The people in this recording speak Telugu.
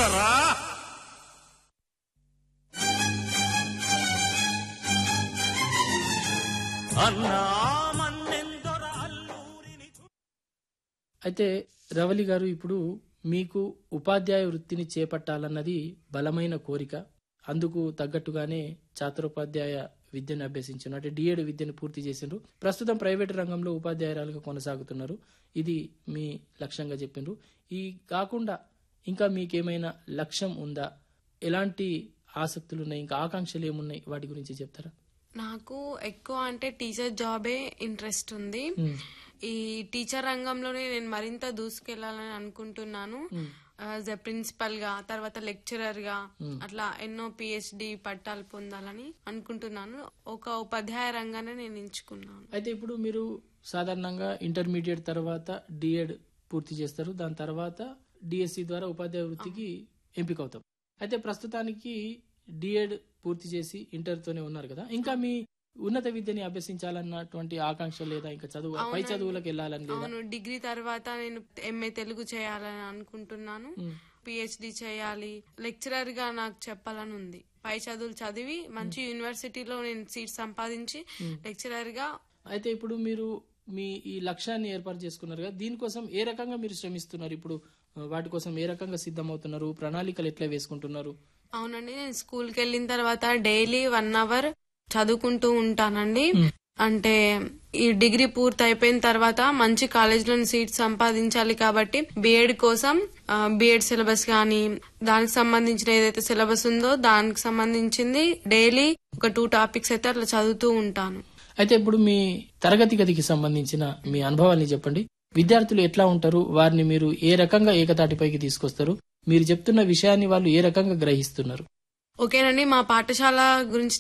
ఉండరా అన్నా మన్నెందొర అల్లూరిని అయితే రవలి గారు ఇప్పుడు మీకు ఉపాధ్యాయ వృత్తిని చేపట్టాలన్నది బలమైన కోరిక అందుకు తగ్గట్టుగానే చాతురోపాధ్యాయ విద్యను అభ్యసించారు అంటే డిఎడ్ విద్యను పూర్తి చేసిండ్రు ప్రస్తుతం ప్రైవేట్ రంగంలో ఉపాధ్యాయురాలుగా కొనసాగుతున్నారు ఇది మీ లక్ష్యంగా చెప్పిండ్రు ఈ కాకుండా ఇంకా మీకేమైనా లక్ష్యం ఉందా ఎలాంటి ఆసక్తులు ఉన్నాయి ఇంకా ఆకాంక్షలు ఏమున్నాయి వాటి గురించి చెప్తారా నాకు ఎక్కువ అంటే టీచర్ జాబే ఇంట్రెస్ట్ ఉంది ఈ టీచర్ రంగంలోనే నేను మరింత దూసుకెళ్లాలని అనుకుంటున్నాను యాజ్ ఎ ప్రిన్సిపల్ గా తర్వాత లెక్చరర్ గా అట్లా ఎన్నో పిహెచ్డి పట్టాలు పొందాలని అనుకుంటున్నాను ఒక ఉపాధ్యాయ రంగానే నేను ఎంచుకున్నాను అయితే ఇప్పుడు మీరు సాధారణంగా ఇంటర్మీడియట్ తర్వాత డిఎడ్ పూర్తి చేస్తారు దాని తర్వాత డిఎస్సి ద్వారా ఉపాధ్యాయ వృత్తికి ఎంపిక అవుతాం అయితే ప్రస్తుతానికి డిఎడ్ పూర్తి చేసి ఇంటర్తోనే ఉన్నారు కదా ఇంకా మీ ఉన్నత విద్యని అభ్యసించాలన్నటువంటి ఆకాంక్ష లేదా ఇంకా చదువు పై చదువులకు వెళ్ళాలని లేదా అవును డిగ్రీ తర్వాత నేను ఎంఏ తెలుగు చేయాలని అనుకుంటున్నాను పిహెచ్డి చేయాలి లెక్చరర్ గా నాకు చెప్పాలని ఉంది పై చదువులు చదివి మంచి యూనివర్సిటీలో నేను సీట్ సంపాదించి లెక్చరర్ గా అయితే ఇప్పుడు మీరు మీ ఈ లక్ష్యాన్ని ఏర్పాటు చేసుకున్నారు కదా దీనికోసం ఏ రకంగా మీరు శ్రమిస్తున్నారు ఇప్పుడు ఆ, వాటి కోసం ఏ రకంగా సిద్ధమవుతున్నారు ప్రణాళికలు ఎట్లా వేసుకుంటున్నారు అవునండి నేను స్కూల్కి వెళ్ళిన తర్వాత డైలీ వన్ అవర్ చదువుకుంటూ ఉంటానండి అంటే ఈ డిగ్రీ పూర్తి అయిపోయిన తర్వాత మంచి కాలేజీలో సీట్ సంపాదించాలి కాబట్టి బిఎడ్ కోసం బిఎడ్ సిలబస్ కానీ దానికి సంబంధించిన ఏదైతే సిలబస్ ఉందో దానికి సంబంధించింది డైలీ ఒక టూ టాపిక్స్ అయితే అట్లా చదువుతూ ఉంటాను అయితే ఇప్పుడు మీ తరగతి గదికి సంబంధించిన మీ అనుభవాల్ని చెప్పండి విద్యార్థులు ఎట్లా ఉంటారు వారిని మీరు ఏ రకంగా ఏకతాటిపైకి తీసుకొస్తారు మీరు చెప్తున్న విషయాన్ని వాళ్ళు ఏ రకంగా గ్రహిస్తున్నారు ఓకేనండి మా పాఠశాల గురించి